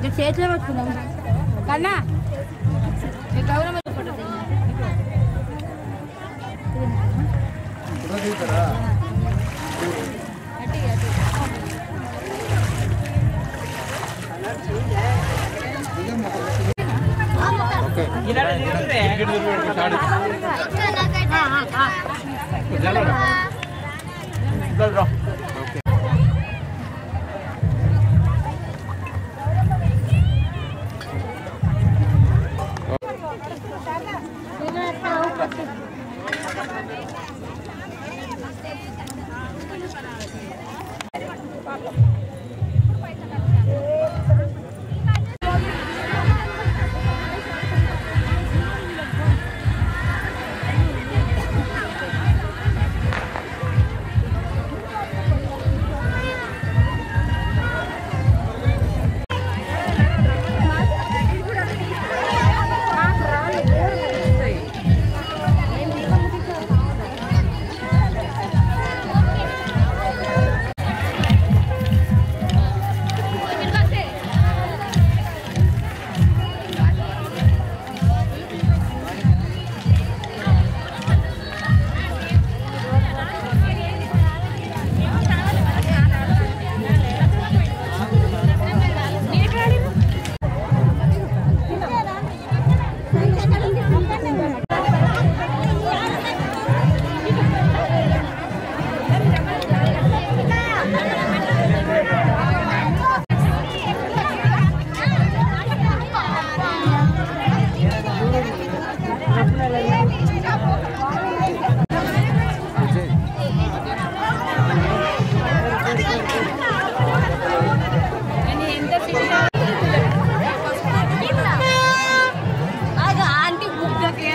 నేను చేతిలో పట్టుకున్నాం కన్నా మీ గౌరవం ఫోటో ఆంటీ గుడ్డకి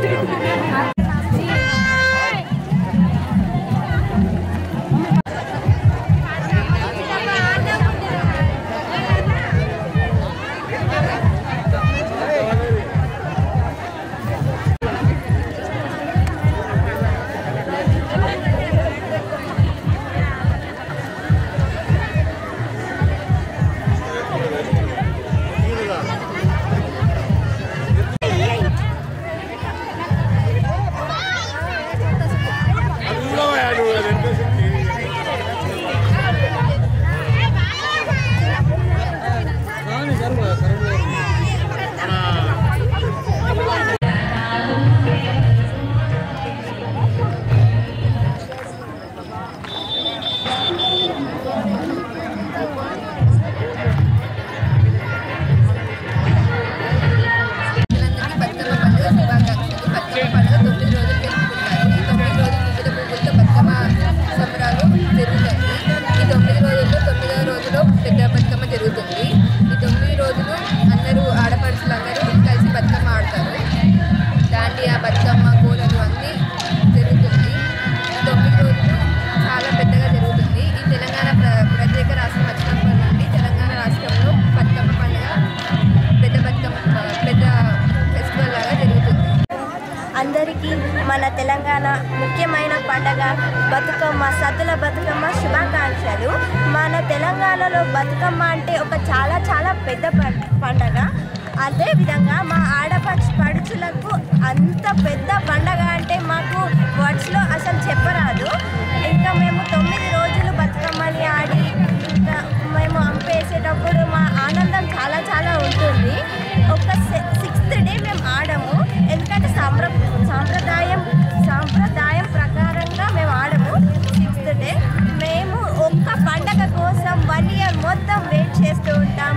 దాండియా బతుకమ్మ కోలలు అన్నీ జరుగుతుంది ఈ తొమ్మిది రోజులు చాలా పెద్దగా జరుగుతుంది ఈ తెలంగాణ ప్ర ప్రత్యేక రాష్ట్రం వచ్చినప్పటి నుండి తెలంగాణ రాష్ట్రంలో బతుకమ్మ పండుగ పెద్ద బతుకమ్మ పెద్ద ఫెస్టివల్ లాగా జరుగుతుంది అందరికీ మన తెలంగాణ ముఖ్యమైన పండగ బతుకమ్మ సద్దుల బతుకమ్మ శుభాకాంక్షలు మన తెలంగాణలో బతుకమ్మ అంటే ఒక చాలా చాలా పెద్ద పం- పండగ అదేవిధంగా మా ఆడపడుచు పడుచులకు అంత పెద్ద పండగ అంటే మాకు వర్డ్స్లో అసలు చెప్పరాదు ఇంకా మేము తొమ్మిది రోజులు బతుకమ్మని ఆడి ఇంకా మేము అంపేసేటప్పుడు మా ఆనందం చాలా చాలా ఉంటుంది ఒక సిక్స్త్ డే మేము ఆడము ఎందుకంటే సాంప్ర సాంప్రదాయం సాంప్రదాయం ప్రకారంగా మేము ఆడము సిక్స్త్ డే మేము ఒక్క పండగ కోసం వన్ ఇయర్ మొత్తం వెయిట్ చేస్తూ ఉంటాం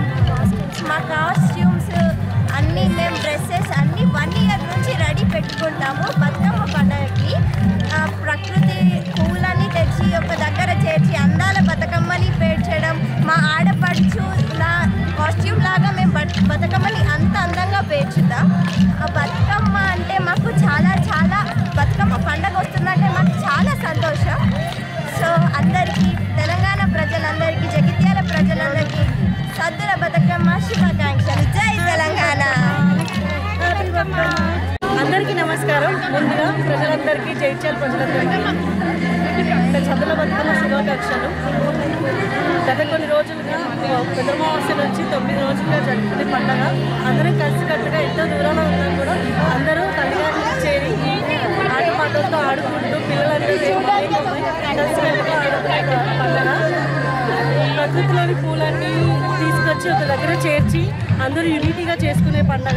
మా కాస్ట్యూమ్స్ అన్నీ మేము డ్రెస్సెస్ అన్నీ వన్ ఇయర్ నుంచి రెడీ పెట్టుకుంటాము బతుకమ్మ పండగకి ఆ, ప్రకృతి పూలన్నీ తెచ్చి ఒక దగ్గర చేర్చి అందాల బతుకమ్మని పేర్చడం మా ఆడపడుచు లా కాస్ట్యూమ్ లాగా మేము బట్ బతుకమ్మని అంత అందంగా పేర్చుతాం ఆ బతుకమ్మ అంటే మాకు చాలా చాలా బతుకమ్మ పండగ వస్తుందంటే మాకు చాలా సంతోషం సో అందరికీ తెలంగాణ ప్రజలందరికీ జగిత్యాల ప్రజలందరికీ సద్దుల బతుకమ్మ శుభాకాంక్షలు జై తెలంగాణ అందరికీ అందరికీ నమస్కారం ముందుగా ప్రజలందరికీ జైత్యాల ప్రజలందరికీ చదువుల బతుకమ్మ శుభాకాంక్షలు గత కొన్ని రోజులుగా పెద్దమావాస్య నుంచి తొమ్మిది రోజులుగా జరుగుతుంది పండగ అందరం కలిసికట్టుగా ఎంతో దూరంలో ఉన్నా కూడా అందరూ తల్లిదండ్రులు చేరి ఆటపాటలతో ఆడుకుంటూ పిల్లలందరూ కలిసికట్టుగా ఆడుకునే పండగ ప్రకృతిలోని పూలన్నీ తీసుకొచ్చి ఒక దగ్గర చేర్చి అందరూ యూనిటీగా చేసుకునే పండగ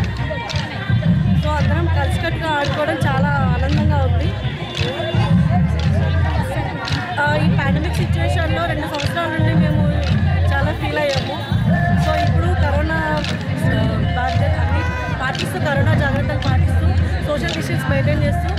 సో అందరం కలిసికట్టుగా ఆడుకోవడం చాలా ఆనందంగా ఉంది ఆ, ఈ పాండమిక్ సిచ్యువేషన్లో రెండు సంవత్సరాల నుండి మేము చాలా ఫీల్ అయ్యాము సో ఇప్పుడు కరోనా ఆ, బాధ్యత అన్ని పాటిస్తూ కరోనా జాగ్రత్తలు పాటిస్తూ సోషల్ డిస్టెన్స్ మెయింటైన్ చేస్తూ